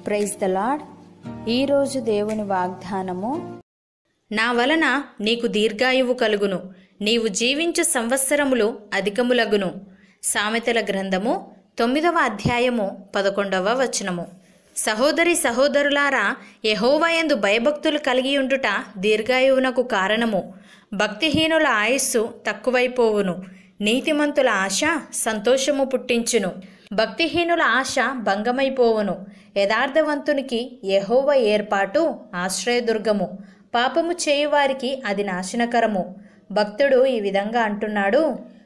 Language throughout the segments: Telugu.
ప్రైజ్ ద లాడ్ ఈరోజు దేవుని వాగ్దానము నా వలన నీకు దీర్ఘాయువు కలుగును నీవు జీవించు సంవత్సరములు అధికములగును సామెతల గ్రంథము తొమ్మిదవ అధ్యాయము పదకొండవ వచనము సహోదరి సహోదరులారా యహోవయందు భయభక్తులు కలిగి ఉండుట దీర్ఘాయువునకు కారణము భక్తిహీనుల ఆయుస్సు తక్కువైపోవును నీతిమంతుల ఆశ సంతోషము పుట్టించును భక్తిహీనుల ఆశ భంగమైపోవును యథార్థవంతునికి యహోవ ఏర్పాటు ఆశ్రయదుర్గము పాపము చేయువారికి అది నాశనకరము భక్తుడు ఈ విధంగా అంటున్నాడు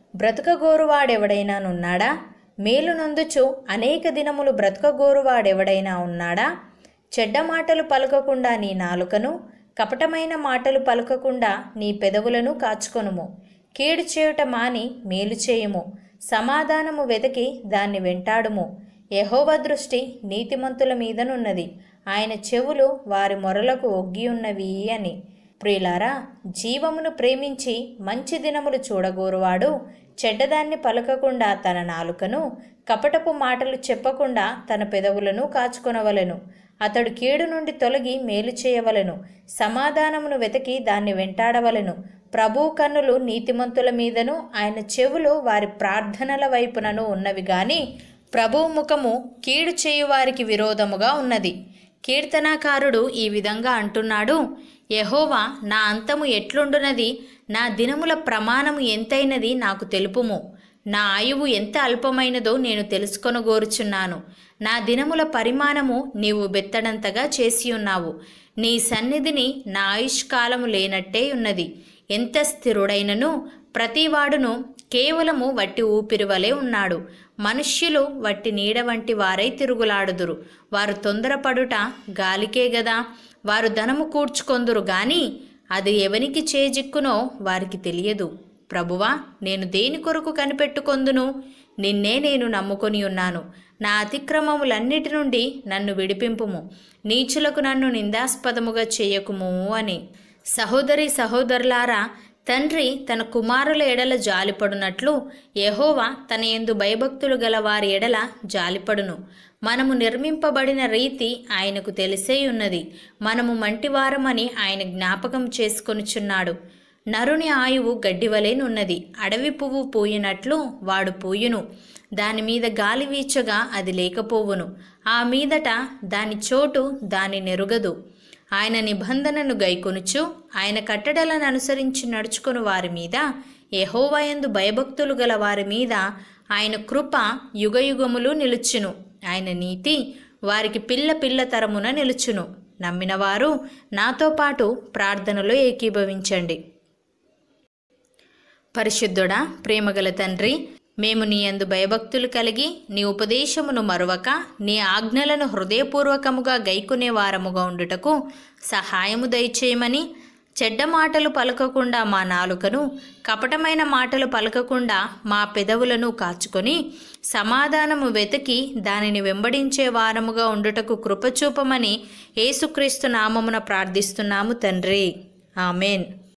బ్రతుకగోరువాడెవడైనా నున్నాడా మేలు నందుచు అనేక దినములు బ్రతుకగోరువాడెవడైనా ఉన్నాడా చెడ్డ మాటలు పలకకుండా నీ నాలుకను కపటమైన మాటలు పలకకుండా నీ పెదవులను కాచుకొనుము కీడు చేయుట మాని మేలు చేయుము సమాధానము వెతికి దాన్ని వెంటాడుము యహోవ దృష్టి నీతిమంతుల మీదనున్నది ఆయన చెవులు వారి మొరలకు ఒగ్గి ఉన్నవి అని ప్రియులారా జీవమును ప్రేమించి మంచి దినములు చూడగోరువాడు చెడ్డదాన్ని పలకకుండా తన నాలుకను కపటపు మాటలు చెప్పకుండా తన పెదవులను కాచుకొనవలెను అతడు కీడు నుండి తొలగి మేలు చేయవలెను సమాధానమును వెతికి దాన్ని వెంటాడవలెను ప్రభు కన్నులు నీతిమంతుల మీదను ఆయన చెవులు వారి ప్రార్థనల వైపునను ఉన్నవి గాని ప్రభు ముఖము కీడు చేయువారికి విరోధముగా ఉన్నది కీర్తనాకారుడు ఈ విధంగా అంటున్నాడు యహోవా నా అంతము ఎట్లుండునది నా దినముల ప్రమాణము ఎంతైనది నాకు తెలుపుము నా ఆయువు ఎంత అల్పమైనదో నేను తెలుసుకొనగోరుచున్నాను నా దినముల పరిమాణము నీవు బెత్తడంతగా చేసి ఉన్నావు నీ సన్నిధిని నా ఆయుష్కాలము లేనట్టే ఉన్నది ఎంత స్థిరుడైనను ప్రతివాడును కేవలము వట్టి ఊపిరి వలె ఉన్నాడు మనుష్యులు వట్టి నీడ వంటి వారై తిరుగులాడుదురు వారు తొందరపడుట గాలికే గదా వారు ధనము కూర్చుకొందురు గాని అది ఎవనికి చేజిక్కునో వారికి తెలియదు ప్రభువా నేను దేని కొరకు కనిపెట్టుకొందును నిన్నే నేను నమ్ముకొని ఉన్నాను నా అతిక్రమములన్నిటి నుండి నన్ను విడిపింపుము నీచులకు నన్ను నిందాస్పదముగా చేయకుము అని సహోదరి సహోదరులారా తండ్రి తన కుమారుల ఎడల జాలిపడునట్లు యెహోవా తన యందు భయభక్తులు గల వారి ఎడల జాలిపడును మనము నిర్మింపబడిన రీతి ఆయనకు తెలిసే ఉన్నది మనము మంటివారమని ఆయన జ్ఞాపకం చేసుకొనుచున్నాడు నరుని ఆయువు గడ్డివలేనున్నది అడవి పువ్వు పూయినట్లు వాడు పూయును దాని మీద గాలి వీచగా అది లేకపోవును ఆ మీదట దాని చోటు దాని నెరుగదు ఆయన నిబంధనను గైకొనుచు ఆయన కట్టడలను అనుసరించి నడుచుకుని వారి మీద యహోవయందు భయభక్తులు గల వారి మీద ఆయన కృప యుగయుగములు నిలుచును ఆయన నీతి వారికి పిల్ల పిల్ల తరమున నిలుచును నమ్మినవారు నాతో పాటు ప్రార్థనలో ఏకీభవించండి పరిశుద్ధుడా ప్రేమగల తండ్రి మేము నీ యందు భయభక్తులు కలిగి నీ ఉపదేశమును మరువక నీ ఆజ్ఞలను హృదయపూర్వకముగా గైకునే వారముగా ఉండుటకు సహాయము దయచేయమని చెడ్డ మాటలు పలకకుండా మా నాలుకను కపటమైన మాటలు పలకకుండా మా పెదవులను కాచుకొని సమాధానము వెతికి దానిని వెంబడించే వారముగా ఉండుటకు కృపచూపమని యేసుక్రీస్తు నామమున ప్రార్థిస్తున్నాము తండ్రి ఆమెన్